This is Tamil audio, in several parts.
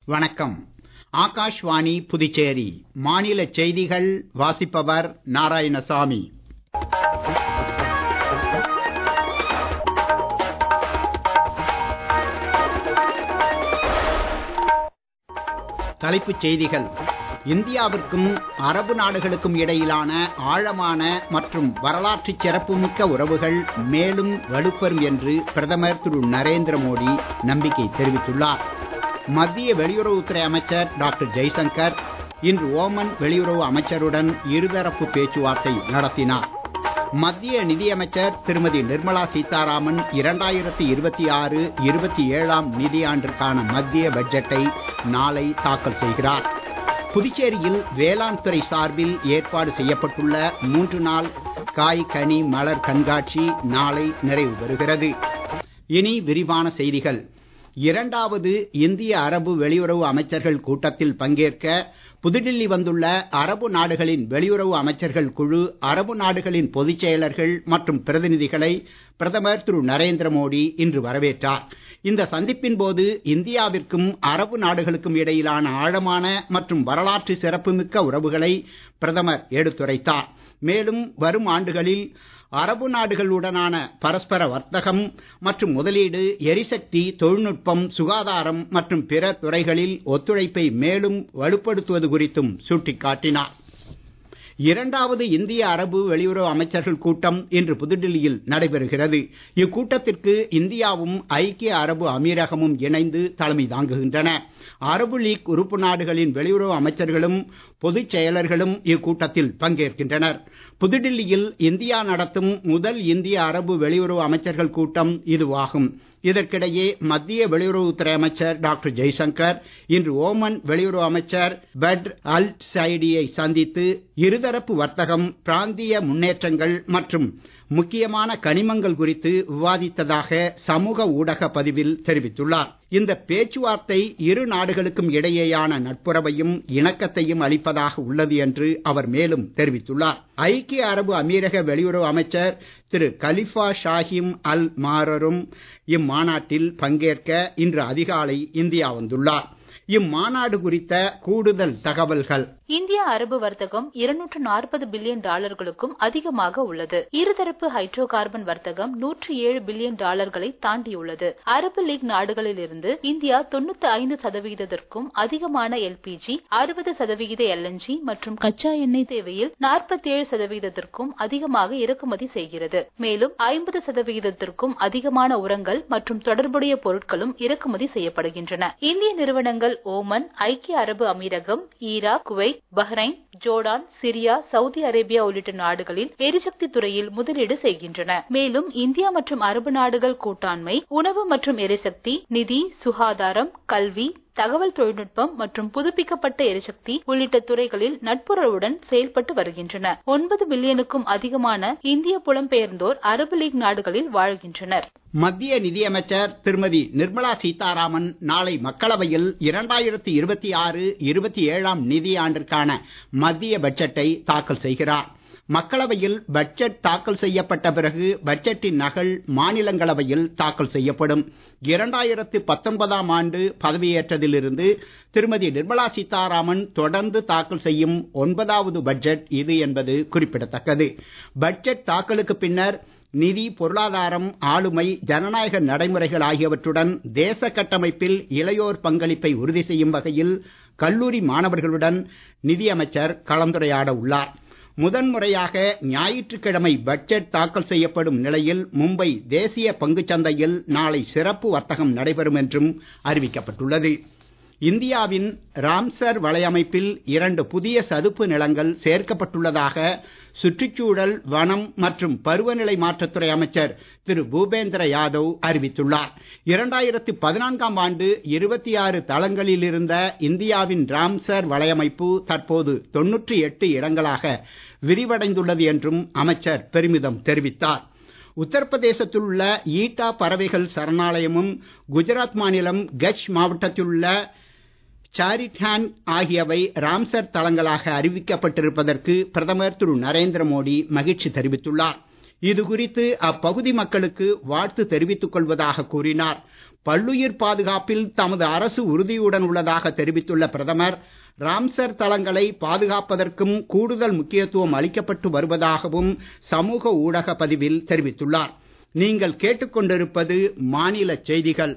வணக்கம் ஆகாஷ்வாணி புதுச்சேரி மாநில செய்திகள் வாசிப்பவர் நாராயணசாமி தலைப்புச் செய்திகள் இந்தியாவிற்கும் அரபு நாடுகளுக்கும் இடையிலான ஆழமான மற்றும் வரலாற்று சிறப்புமிக்க உறவுகள் மேலும் வலுப்பெறும் என்று பிரதமர் திரு நரேந்திர மோடி நம்பிக்கை தெரிவித்துள்ளார் மத்திய வெளியுறவுத்துறை அமைச்சர் டாக்டர் ஜெய்சங்கர் இன்று ஓமன் வெளியுறவு அமைச்சருடன் இருதரப்பு பேச்சுவார்த்தை நடத்தினார் மத்திய நிதியமைச்சர் திருமதி நிர்மலா சீதாராமன் இரண்டாயிரத்தி இருபத்தி ஆறு இருபத்தி ஏழாம் நிதியாண்டிற்கான மத்திய பட்ஜெட்டை நாளை தாக்கல் செய்கிறார் புதுச்சேரியில் வேளாண் துறை சார்பில் ஏற்பாடு செய்யப்பட்டுள்ள மூன்று நாள் காய் கனி மலர் கண்காட்சி நாளை நிறைவு பெறுகிறது இனி விரிவான செய்திகள் இரண்டாவது இந்திய அரபு வெளியுறவு அமைச்சர்கள் கூட்டத்தில் பங்கேற்க புதுடில்லி வந்துள்ள அரபு நாடுகளின் வெளியுறவு அமைச்சர்கள் குழு அரபு நாடுகளின் பொதுச் செயலர்கள் மற்றும் பிரதிநிதிகளை பிரதமர் திரு நரேந்திர மோடி இன்று வரவேற்றார் இந்த சந்திப்பின் போது இந்தியாவிற்கும் அரபு நாடுகளுக்கும் இடையிலான ஆழமான மற்றும் வரலாற்று சிறப்புமிக்க உறவுகளை பிரதமர் எடுத்துரைத்தார் மேலும் வரும் ஆண்டுகளில் அரபு நாடுகளுடனான பரஸ்பர வர்த்தகம் மற்றும் முதலீடு எரிசக்தி தொழில்நுட்பம் சுகாதாரம் மற்றும் பிற துறைகளில் ஒத்துழைப்பை மேலும் வலுப்படுத்துவது குறித்தும் சுட்டிக்காட்டினார் இரண்டாவது இந்திய அரபு வெளியுறவு அமைச்சர்கள் கூட்டம் இன்று புதுடில்லியில் நடைபெறுகிறது இக்கூட்டத்திற்கு இந்தியாவும் ஐக்கிய அரபு அமீரகமும் இணைந்து தலைமை தாங்குகின்றன அரபு லீக் உறுப்பு நாடுகளின் வெளியுறவு அமைச்சர்களும் பொதுச் செயலர்களும் இக்கூட்டத்தில் பங்கேற்கின்றனர் புதுடில்லியில் இந்தியா நடத்தும் முதல் இந்திய அரபு வெளியுறவு அமைச்சர்கள் கூட்டம் இதுவாகும் இதற்கிடையே மத்திய வெளியுறவுத்துறை அமைச்சர் டாக்டர் ஜெய்சங்கர் இன்று ஓமன் வெளியுறவு அமைச்சர் பட்ர் அல் சைடியை சந்தித்து இருதரப்பு வர்த்தகம் பிராந்திய முன்னேற்றங்கள் மற்றும் முக்கியமான கனிமங்கள் குறித்து விவாதித்ததாக சமூக ஊடக பதிவில் தெரிவித்துள்ளார் இந்த பேச்சுவார்த்தை இரு நாடுகளுக்கும் இடையேயான நட்புறவையும் இணக்கத்தையும் அளிப்பதாக உள்ளது என்று அவர் மேலும் தெரிவித்துள்ளார் ஐக்கிய அரபு அமீரக வெளியுறவு அமைச்சர் திரு கலிஃபா ஷாஹிம் அல் மாரரும் இம்மாநாட்டில் பங்கேற்க இன்று அதிகாலை இந்தியா வந்துள்ளார் இம்மாநாடு குறித்த கூடுதல் தகவல்கள் இந்திய அரபு வர்த்தகம் இருநூற்று நாற்பது பில்லியன் டாலர்களுக்கும் அதிகமாக உள்ளது இருதரப்பு ஹைட்ரோ கார்பன் வர்த்தகம் நூற்றி ஏழு பில்லியன் டாலர்களை தாண்டியுள்ளது அரபு லீக் நாடுகளில் இருந்து இந்தியா தொண்ணூத்தி ஐந்து சதவிகிதத்திற்கும் அதிகமான எல்பிஜி அறுபது சதவிகித எல்என்ஜி மற்றும் கச்சா எண்ணெய் தேவையில் நாற்பத்தி ஏழு சதவிகிதத்திற்கும் அதிகமாக இறக்குமதி செய்கிறது மேலும் ஐம்பது சதவிகிதத்திற்கும் அதிகமான உரங்கள் மற்றும் தொடர்புடைய பொருட்களும் இறக்குமதி செய்யப்படுகின்றன இந்திய நிறுவனங்கள் ஓமன் ஐக்கிய அரபு அமீரகம் Iraq Kuwait Bahrain Jordan Syria Saudi Arabia உள்ளிட்ட நாடுகளில் எரிசக்தி துறையில் முதலீடு செய்கின்றன மேலும் இந்தியா மற்றும் அரபு நாடுகள் கூட்டாண்மை உணவு மற்றும் எரிசக்தி நிதி சுகாதாரம் கல்வி தகவல் தொழில்நுட்பம் மற்றும் புதுப்பிக்கப்பட்ட எரிசக்தி உள்ளிட்ட துறைகளில் நட்புறவுடன் செயல்பட்டு வருகின்றன ஒன்பது மில்லியனுக்கும் அதிகமான இந்திய புலம்பெயர்ந்தோர் அரபு லீக் நாடுகளில் வாழ்கின்றனர் மத்திய நிதியமைச்சர் திருமதி நிர்மலா சீதாராமன் நாளை மக்களவையில் இரண்டாயிரத்தி இருபத்தி ஆறு இருபத்தி ஏழாம் நிதியாண்டிற்கான மத்திய பட்ஜெட்டை தாக்கல் செய்கிறார் மக்களவையில் பட்ஜெட் தாக்கல் செய்யப்பட்ட பிறகு பட்ஜெட்டின் நகல் மாநிலங்களவையில் தாக்கல் செய்யப்படும் இரண்டாயிரத்து பத்தொன்பதாம் ஆண்டு பதவியேற்றதிலிருந்து திருமதி நிர்மலா சீதாராமன் தொடர்ந்து தாக்கல் செய்யும் ஒன்பதாவது பட்ஜெட் இது என்பது குறிப்பிடத்தக்கது பட்ஜெட் தாக்கலுக்கு பின்னர் நிதி பொருளாதாரம் ஆளுமை ஜனநாயக நடைமுறைகள் ஆகியவற்றுடன் தேச கட்டமைப்பில் இளையோர் பங்களிப்பை உறுதி செய்யும் வகையில் கல்லூரி மாணவர்களுடன் நிதியமைச்சர் கலந்துரையாட உள்ளார் முதன்முறையாக ஞாயிற்றுக்கிழமை பட்ஜெட் தாக்கல் செய்யப்படும் நிலையில் மும்பை தேசிய பங்குச் சந்தையில் நாளை சிறப்பு வர்த்தகம் நடைபெறும் என்றும் அறிவிக்கப்பட்டுள்ளது இந்தியாவின் ராம்சர் வலையமைப்பில் இரண்டு புதிய சதுப்பு நிலங்கள் சேர்க்கப்பட்டுள்ளதாக சுற்றுச்சூழல் வனம் மற்றும் பருவநிலை மாற்றத்துறை அமைச்சர் திரு பூபேந்திர யாதவ் அறிவித்துள்ளார் இரண்டாயிரத்தி பதினான்காம் ஆண்டு இருபத்தி ஆறு தளங்களில் இருந்த இந்தியாவின் ராம்சர் வலையமைப்பு தற்போது தொன்னூற்றி எட்டு இடங்களாக விரிவடைந்துள்ளது என்றும் அமைச்சர் பெருமிதம் தெரிவித்தார் உத்தரப்பிரதேசத்தில் உள்ள ஈட்டா பறவைகள் சரணாலயமும் குஜராத் மாநிலம் கட்ச் மாவட்டத்தில் உள்ள சாரிடான் ஆகியவை ராம்சர் தலங்களாக அறிவிக்கப்பட்டிருப்பதற்கு பிரதமர் திரு நரேந்திர மோடி மகிழ்ச்சி தெரிவித்துள்ளார் இது குறித்து அப்பகுதி மக்களுக்கு வாழ்த்து தெரிவித்துக் கொள்வதாக கூறினார் பல்லுயிர் பாதுகாப்பில் தமது அரசு உறுதியுடன் உள்ளதாக தெரிவித்துள்ள பிரதமர் ராம்சர் தலங்களை பாதுகாப்பதற்கும் கூடுதல் முக்கியத்துவம் அளிக்கப்பட்டு வருவதாகவும் சமூக ஊடக பதிவில் தெரிவித்துள்ளார் நீங்கள் கேட்டுக்கொண்டிருப்பது மாநில செய்திகள்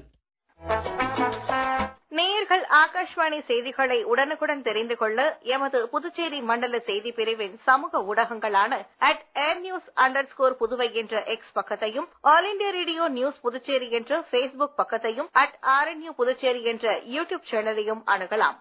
நேயர்கள் ஆகாஷ்வாணி செய்திகளை உடனுக்குடன் தெரிந்து கொள்ள எமது புதுச்சேரி மண்டல செய்தி பிரிவின் சமூக ஊடகங்களான at air news under score Puduvai என்ற எக்ஸ் பக்கத்தையும் all India radio news Puducherry என்ற பேஸ்புக் பக்கத்தையும் அட் ஆர்என்யூ புதுச்சேரி என்ற யூடியூப் சேனலையும் அணுகலாம்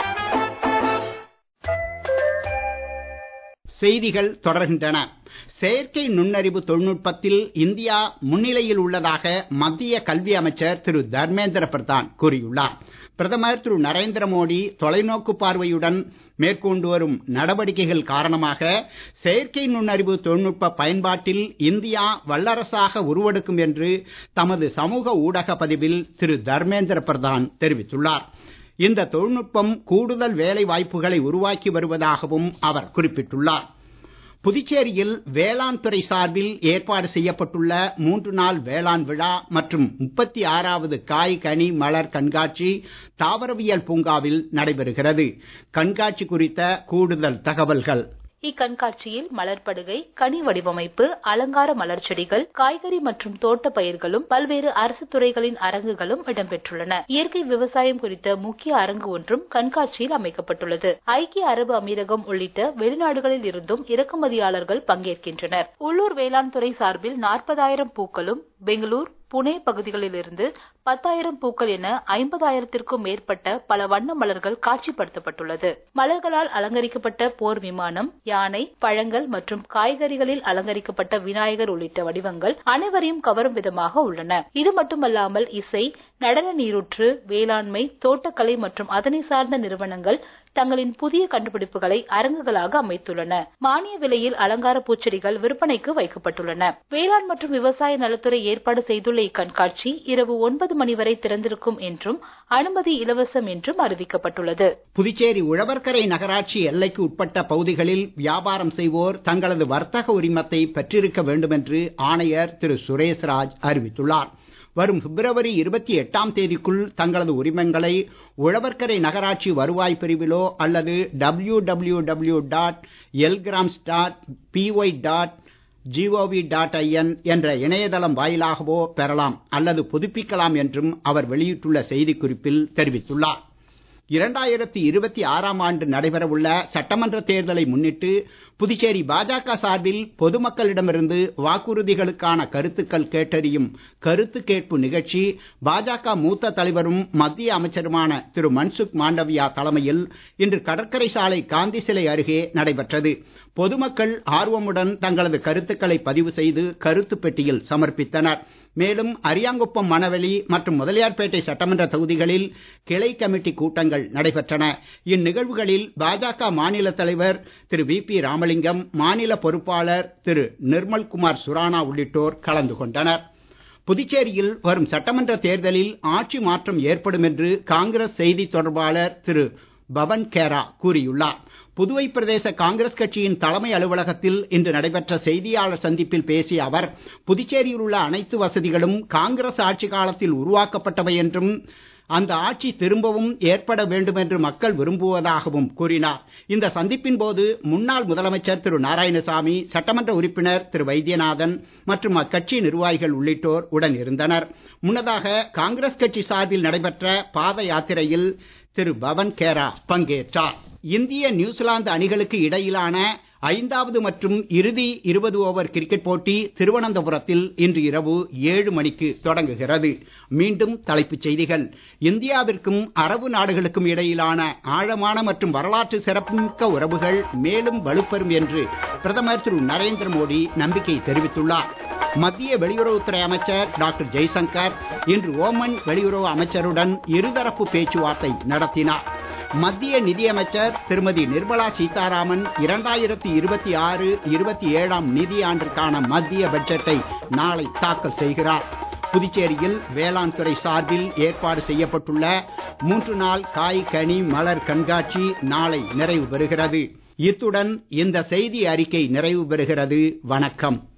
செய்திகள் தொடர்கின்றன செயற்கை நுண்ணறிவு தொழில்நுட்பத்தில் இந்தியா முன்னிலையில் உள்ளதாக மத்திய கல்வி அமைச்சர் திரு தர்மேந்திர பிரதான் கூறியுள்ளார் பிரதமர் திரு நரேந்திர மோடி தொலைநோக்கு பார்வையுடன் மேற்கொண்டு வரும் நடவடிக்கைகள் காரணமாக செயற்கை நுண்ணறிவு தொழில்நுட்ப பயன்பாட்டில் இந்தியா வல்லரசாக உருவெடுக்கும் என்று தமது சமூக ஊடக பதிவில் திரு தர்மேந்திர பிரதான் தெரிவித்துள்ளார் இந்த தொழில்நுட்பம் கூடுதல் வேலை வாய்ப்புகளை உருவாக்கி வருவதாகவும் அவர் குறிப்பிட்டுள்ளார் புதுச்சேரியில் வேளாண் துறை சார்பில் ஏற்பாடு செய்யப்பட்டுள்ள மூன்று நாள் வேளாண் விழா மற்றும் முப்பத்தி ஆறாவது காய் கனி மலர் கண்காட்சி தாவரவியல் பூங்காவில் நடைபெறுகிறது கண்காட்சி குறித்த கூடுதல் தகவல்கள் இக்கண்காட்சியில் மலர்படுகை கனி வடிவமைப்பு அலங்கார மலர் செடிகள் காய்கறி மற்றும் தோட்ட பயிர்களும் பல்வேறு அரசு துறைகளின் அரங்குகளும் இடம்பெற்றுள்ளன இயற்கை விவசாயம் குறித்த முக்கிய அரங்கு ஒன்றும் கண்காட்சியில் அமைக்கப்பட்டுள்ளது ஐக்கிய அரபு அமீரகம் உள்ளிட்ட வெளிநாடுகளில் இருந்தும் இறக்குமதியாளர்கள் பங்கேற்கின்றனர் உள்ளூர் வேளாண் துறை சார்பில் நாற்பதாயிரம் பூக்களும் பெங்களூர் புனே பகுதிகளிலிருந்து பத்தாயிரம் பூக்கள் என ஐம்பதாயிரத்திற்கும் மேற்பட்ட பல வண்ண மலர்கள் காட்சிப்படுத்தப்பட்டுள்ளது மலர்களால் அலங்கரிக்கப்பட்ட போர் விமானம் யானை பழங்கள் மற்றும் காய்கறிகளில் அலங்கரிக்கப்பட்ட விநாயகர் உள்ளிட்ட வடிவங்கள் அனைவரையும் கவரும் விதமாக உள்ளன இது மட்டுமல்லாமல் இசை நடன நீரூற்று வேளாண்மை தோட்டக்கலை மற்றும் அதனை சார்ந்த நிறுவனங்கள் தங்களின் புதிய கண்டுபிடிப்புகளை அரங்குகளாக அமைத்துள்ளன மானிய விலையில் அலங்கார பூச்செடிகள் விற்பனைக்கு வைக்கப்பட்டுள்ளன வேளாண் மற்றும் விவசாய நலத்துறை ஏற்பாடு செய்துள்ள இக்கண்காட்சி இரவு ஒன்பது மணி வரை திறந்திருக்கும் என்றும் அனுமதி இலவசம் என்றும் அறிவிக்கப்பட்டுள்ளது புதுச்சேரி உழவர்கரை நகராட்சி எல்லைக்கு உட்பட்ட பகுதிகளில் வியாபாரம் செய்வோர் தங்களது வர்த்தக உரிமத்தை பெற்றிருக்க வேண்டும் என்று ஆணையர் திரு சுரேஷ்ராஜ் அறிவித்துள்ளார் வரும் பிப்ரவரி இருபத்தி எட்டாம் தேதிக்குள் தங்களது உரிமங்களை உழவர்கரை நகராட்சி வருவாய் பிரிவிலோ அல்லது டபிள்யூ டபிள்யூ டபிள்யூ டாட் எல்கிராம்ஸ் dot P Y dot G O V dot I N என்ற இணையதளம் வாயிலாகவோ பெறலாம் அல்லது புதுப்பிக்கலாம் என்றும் அவர் வெளியிட்டுள்ள செய்திக்குறிப்பில் தெரிவித்துள்ளார் இரண்டாயிரத்தி இருபத்தி ஆறாம் ஆண்டு நடைபெறவுள்ள சட்டமன்ற தேர்தலை முன்னிட்டு புதுச்சேரி பாஜக சார்பில் பொதுமக்களிடமிருந்து வாக்குறுதிகளுக்கான கருத்துக்கள் கேட்டறியும் கருத்து கேட்பு நிகழ்ச்சி பாஜக மூத்த தலைவரும் மத்திய அமைச்சருமான திரு மன்சுக் மாண்டவியா தலைமையில் இன்று கடற்கரை சாலை காந்தி சிலை அருகே நடைபெற்றது பொதுமக்கள் ஆர்வமுடன் தங்களது கருத்துக்களை பதிவு செய்து கருத்து பெட்டியில் சமர்ப்பித்தனர் மேலும் அரியாங்குப்பம் மணவெளி மற்றும் முதலியார்பேட்டை சட்டமன்ற தொகுதிகளில் கிளை கமிட்டி கூட்டங்கள் நடைபெற்றன இந்நிகழ்வுகளில் பாஜக மாநில தலைவர் திரு வி பி ராமலிங்கம் மாநில பொறுப்பாளர் திரு நிர்மல்குமார் சுரானா உள்ளிட்டோர் கலந்து கொண்டனர் புதுச்சேரியில் வரும் சட்டமன்ற தேர்தலில் ஆட்சி மாற்றம் ஏற்படும் என்று காங்கிரஸ் செய்தி தொடர்பாளர் திரு பவன் கேரா கூறியுள்ளார் புதுவை பிரதேச காங்கிரஸ் கட்சியின் தலைமை அலுவலகத்தில் இன்று நடைபெற்ற செய்தியாளர் சந்திப்பில் பேசிய அவர் புதுச்சேரியில் உள்ள அனைத்து வசதிகளும் காங்கிரஸ் ஆட்சி காலத்தில் உருவாக்கப்பட்டவை என்றும் அந்த ஆட்சி திரும்பவும் ஏற்பட வேண்டும் என்று மக்கள் விரும்புவதாகவும் கூறினார் இந்த சந்திப்பின் போது முன்னாள் முதலமைச்சர் திரு நாராயணசாமி சட்டமன்ற உறுப்பினர் திரு வைத்தியநாதன் மற்றும் அக்கட்சி நிர்வாகிகள் உள்ளிட்டோர் உடன் இருந்தனர் முன்னதாக காங்கிரஸ் கட்சி சார்பில் நடைபெற்ற பாத யாத்திரையில் திரு பவன் கேரா பங்கேற்றார் இந்திய நியூசிலாந்து அணிகளுக்கு இடையிலான ஐந்தாவது மற்றும் இறுதி இருபது ஓவர் கிரிக்கெட் போட்டி திருவனந்தபுரத்தில் இன்று இரவு ஏழு மணிக்கு தொடங்குகிறது மீண்டும் தலைப்புச் செய்திகள் இந்தியாவிற்கும் அரபு நாடுகளுக்கும் இடையிலான ஆழமான மற்றும் வரலாற்று சிறப்புமிக்க உறவுகள் மேலும் வலுப்பெறும் என்று பிரதமர் திரு நரேந்திர மோடி நம்பிக்கை தெரிவித்துள்ளார் மத்திய வெளியுறவுத்துறை அமைச்சர் டாக்டர் ஜெய்சங்கர் இன்று ஓமன் வெளியுறவு அமைச்சருடன் இருதரப்பு பேச்சுவார்த்தை நடத்தினார் மத்திய நிதியமைச்சர் திருமதி நிர்மலா சீதாராமன் இரண்டாயிரத்தி இருபத்தி ஆறு இருபத்தி ஏழாம் நிதியாண்டிற்கான மத்திய பட்ஜெட்டை நாளை தாக்கல் செய்கிறார் புதுச்சேரியில் வேளாண் துறை சார்பில் ஏற்பாடு செய்யப்பட்டுள்ள மூன்று நாள் காய் கனி மலர் கண்காட்சி நாளை நிறைவு பெறுகிறது இத்துடன் இந்த செய்தி அறிக்கை நிறைவு பெறுகிறது வணக்கம்